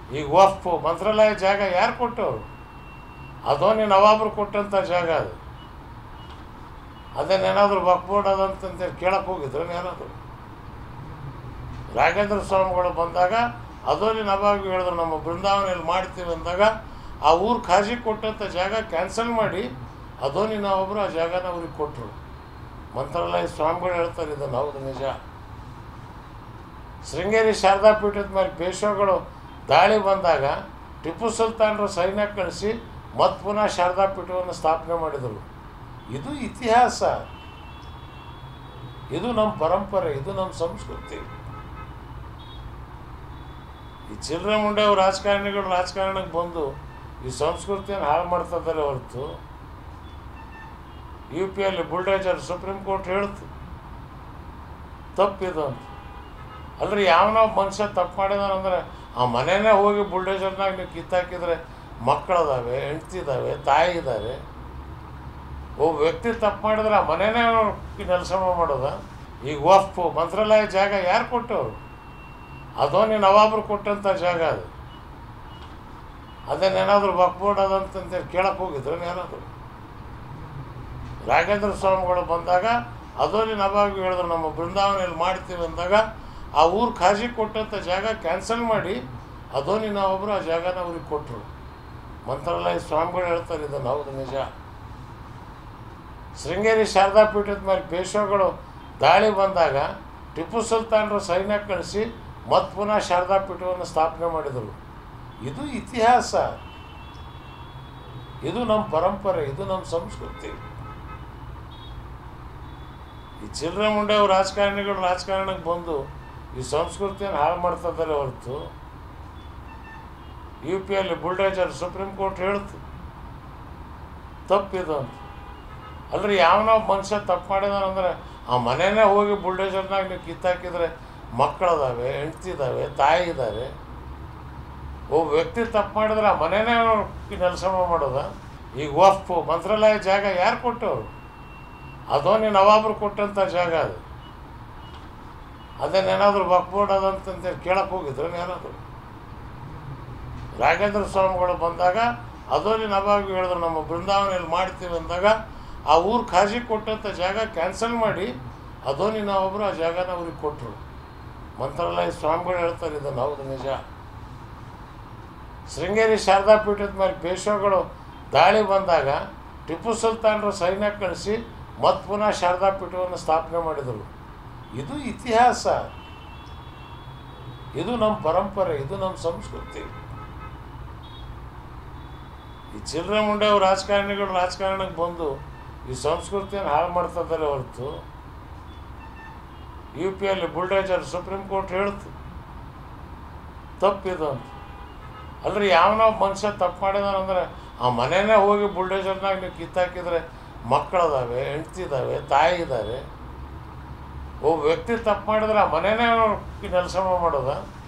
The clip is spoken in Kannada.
ಈಗ ವಫ್ ಮಂತ್ರಾಲಯ ಜಾಗ ಯಾರು ಕೊಟ್ಟವರು ಅದೋನಿ ನವಾಬರು ಕೊಟ್ಟಂಥ ಜಾಗ ಅದು ಅದನ್ನೇನಾದರೂ ಬಕ್ಬೋರ್ಡ್ ಅದಂತಂತೇಳಿ ಕೇಳಕ್ಕೆ ಹೋಗಿದ್ರು ಏನಾದರೂ ರಾಘೇಂದ್ರ ಸ್ವಾಮಿಗಳು ಬಂದಾಗ ಅದೋನಿ ನವಾಬ್ ಹೇಳಿದ್ರು ನಮ್ಮ ಬೃಂದಾವನೆಯಲ್ಲಿ ಮಾಡ್ತೀವಿ ಅಂದಾಗ ಆ ಊರು ಖಾಜಿ ಕೊಟ್ಟಂಥ ಜಾಗ ಕ್ಯಾನ್ಸಲ್ ಮಾಡಿ ಅದೋನಿ ನವಾಬರು ಆ ಜಾಗನ ಅವ್ರಿಗೆ ಕೊಟ್ಟರು ಮಂತ್ರಾಲಯ ಸ್ವಾಮಿಗಳು ಹೇಳ್ತಾರೆ ಇದನ್ನು ಹೌದು ನಿಜ ಶೃಂಗೇರಿ ಶಾರದಾ ಪೀಠದ ಮೇಲೆ ಪೇಶ್ವೆಗಳು ದಾಳಿ ಬಂದಾಗ ಟಿಪ್ಪು ಸುಲ್ತಾನರು ಸೈನ್ಯ ಕಳಿಸಿ ಮತ್ತೆ ಪುನಃ ಶಾರದಾ ಪೀಠವನ್ನು ಸ್ಥಾಪನೆ ಮಾಡಿದರು ಇದು ಇತಿಹಾಸ ಇದು ನಮ್ಮ ಪರಂಪರೆ ಇದು ನಮ್ಮ ಸಂಸ್ಕೃತಿ ಈ ಚಿಲ್ಲರೆ ಮುಂಡೆವು ರಾಜಕಾರಣಿಗಳು ರಾಜಕಾರಣಕ್ಕೆ ಬಂದು ಈ ಸಂಸ್ಕೃತಿಯನ್ನು ಹಾಳು ಮಾಡ್ತಾ ಇದ್ದಾರೆ ಹೊರತು ಯು ಪಿಯಲ್ಲಿ ಬುಲ್ಡೇಜರ್ ಸುಪ್ರೀಂ ಕೋರ್ಟ್ ಹೇಳ್ತು ತಪ್ಪಿದು ಅಂತ ಅಲ್ರಿ ಯಾವನೋ ಮನುಷ್ಯ ತಪ್ಪು ಮಾಡಿದಾನಂದ್ರೆ ಆ ಮನೆಯೇ ಹೋಗಿ ಬುಲ್ಡೇಜರ್ನಾಗ ನೀವು ಕಿತ್ತಾಕಿದ್ರೆ ಮಕ್ಕಳದಾವೆ ಹೆಂಡ್ತಿದ್ದಾವೆ ತಾಯಿ ಇದ್ದಾರೆ ಒಬ್ಬ ವ್ಯಕ್ತಿ ತಪ್ಪು ಮಾಡಿದ್ರೆ ಆ ಮನೆಯೇ ನೆಲಸಮ ಮಾಡೋದ ಈಗ ವಫ್ ಮಂತ್ರಾಲಯ ಜಾಗ ಯಾರು ಕೊಟ್ಟವರು ಅದೋನಿ ನವಾಬರು ಕೊಟ್ಟಂಥ ಜಾಗ ಅದು ಅದನ್ನೇನಾದರೂ ಬಕ್ಬೋರ್ಡ್ ಅದಂತಂತೇಳಿ ಕೇಳಕ್ಕೆ ಹೋಗಿದ್ರು ಏನಾದರೂ ರಾಘೇಂದ್ರ ಸ್ವಾಮಿಗಳು ಬಂದಾಗ ಅದೋನಿ ನವಾಬ್ ಹೇಳಿದ್ರು ನಮ್ಮ ಬೃಂದಾವನೆಯಲ್ಲಿ ಮಾಡ್ತೀವಿ ಅಂದಾಗ ಆ ಊರು ಖಾಜಿ ಕೊಟ್ಟಂಥ ಜಾಗ ಕ್ಯಾನ್ಸಲ್ ಮಾಡಿ ಅದೋನಿ ನವಾಬರು ಆ ಜಾಗನ ಅವ್ರಿಗೆ ಕೊಟ್ಟರು ಮಂತ್ರಾಲಯ ಸ್ವಾಮಿಗಳು ಹೇಳ್ತಾರೆ ಇದನ್ನು ಹೌದು ನಿಜ ಶೃಂಗೇರಿ ಶಾರದಾ ಪೀಠದ ಮೇಲೆ ಪೇಶ್ವೆಗಳು ದಾಳಿ ಬಂದಾಗ ಟಿಪ್ಪು ಸುಲ್ತಾನರು ಸೈನ್ಯ ಕಳಿಸಿ ಮತ್ತೆ ಪುನಃ ಶಾರದಾ ಪೀಠವನ್ನು ಸ್ಥಾಪನೆ ಮಾಡಿದರು ಇದು ಇತಿಹಾಸ ಇದು ನಮ್ಮ ಪರಂಪರೆ ಇದು ನಮ್ಮ ಸಂಸ್ಕೃತಿ ಈ ಚಿಲ್ಲರೆ ಮುಂಡೆವು ರಾಜಕಾರಣಿಗಳು ರಾಜಕಾರಣಕ್ಕೆ ಬಂದು ಈ ಸಂಸ್ಕೃತಿಯನ್ನು ಹಾಳು ಮಾಡ್ತಾ ಇದ್ದಾರೆ ಹೊರತು ಯು ಪಿಯಲ್ಲಿ ಬುಲ್ಡೇಜರ್ ಸುಪ್ರೀಂ ಕೋರ್ಟ್ ಹೇಳ್ತು ತಪ್ಪಿದು ಅಂತ ಅಲ್ರಿ ಯಾವನೋ ಮನುಷ್ಯ ತಪ್ಪು ಮಾಡಿದಾನಂದ್ರೆ ಆ ಮನೆಯೇ ಹೋಗಿ ಬುಲ್ಡೇಜರ್ನಾಗ ನೀವು ಕಿತ್ತಾಕಿದ್ರೆ ಮಕ್ಕಳದಾವೆ ಹೆಂಡ್ತಿದ್ದಾವೆ ತಾಯಿ ಇದ್ದಾರೆ ಒಬ್ಬ ವ್ಯಕ್ತಿ ತಪ್ಪು ಮಾಡಿದ್ರೆ ಆ ಮನೆಯೇ ನೆಲಸಮ ಮಾಡೋದ ಈಗ ವಫ್ ಮಂತ್ರಾಲಯ ಜಾಗ ಯಾರು ಕೊಟ್ಟವರು ಅದೋನಿ ನವಾಬರು ಕೊಟ್ಟಂಥ ಜಾಗ ಅದು ಅದನ್ನೇನಾದರೂ ಬಕ್ಬೋರ್ಡ್ ಅದಂತಂತೇಳಿ ಕೇಳಕ್ಕೆ ಹೋಗಿದ್ರು ಏನಾದರೂ ರಾಘೇಂದ್ರ ಸ್ವಾಮಿಗಳು ಬಂದಾಗ ಅದೋನಿ ನವಾಬ್ ಹೇಳಿದ್ರು ನಮ್ಮ ಬೃಂದಾವನೆಯಲ್ಲಿ ಮಾಡ್ತೀವಿ ಅಂದಾಗ ಆ ಊರು ಖಾಜಿ ಕೊಟ್ಟಂಥ ಜಾಗ ಕ್ಯಾನ್ಸಲ್ ಮಾಡಿ ಅದೋನಿ ನವಾಬರು ಆ ಜಾಗನ ಅವ್ರಿಗೆ ಕೊಟ್ಟರು ಮಂತ್ರಾಲಯ ಸ್ವಾಮಿಗಳು ಹೇಳ್ತಾರೆ ಇದನ್ನು ಹೌದು ನಿಜ ಶೃಂಗೇರಿ ಶಾರದಾ ಪೀಠದ ಮೇಲೆ ಪೇಶ್ವೆಗಳು ದಾಳಿ ಬಂದಾಗ ಟಿಪ್ಪು ಸುಲ್ತಾನರು ಸೈನ್ಯ ಕಳಿಸಿ ಮತ್ತೆ ಪುನಃ ಶಾರದಾ ಪೀಠವನ್ನು ಸ್ಥಾಪನೆ ಮಾಡಿದರು ಇದು ಇತಿಹಾಸ ಇದು ನಮ್ಮ ಪರಂಪರೆ ಇದು ನಮ್ಮ ಸಂಸ್ಕೃತಿ ಈ ಚಿಲ್ಲರೆ ಮುಂಡೆವು ರಾಜಕಾರಣಿಗಳು ರಾಜಕಾರಣಕ್ಕೆ ಬಂದು ಈ ಸಂಸ್ಕೃತಿಯನ್ನು ಹಾಳು ಮಾಡ್ತಾ ಇದ್ದಾರೆ ಹೊರತು ಯು ಪಿಯಲ್ಲಿ ಬುಲ್ಡೇಜರ್ ಸುಪ್ರೀಂ ಕೋರ್ಟ್ ಹೇಳ್ತು ತಪ್ಪಿದು ಅಂತ ಅಲ್ರಿ ಯಾವನೋ ಮನುಷ್ಯ ತಪ್ಪು ಮಾಡಿದಾನಂದ್ರೆ ಆ ಮನೆಯೇ ಹೋಗಿ ಬುಲ್ಡೇಜರ್ನಾಗ ನೀವು ಕಿತ್ತಾಕಿದ್ರೆ ಮಕ್ಕಳದಾವೆ ಹೆಂಡ್ತಿದ್ದಾವೆ ತಾಯಿ ಇದ್ದಾರೆ ಒಬ್ಬ ವ್ಯಕ್ತಿ ತಪ್ಪು ಮಾಡಿದ್ರೆ ಆ ಮನೆಯೇ ನೆಲಸಮ ಮಾಡೋದ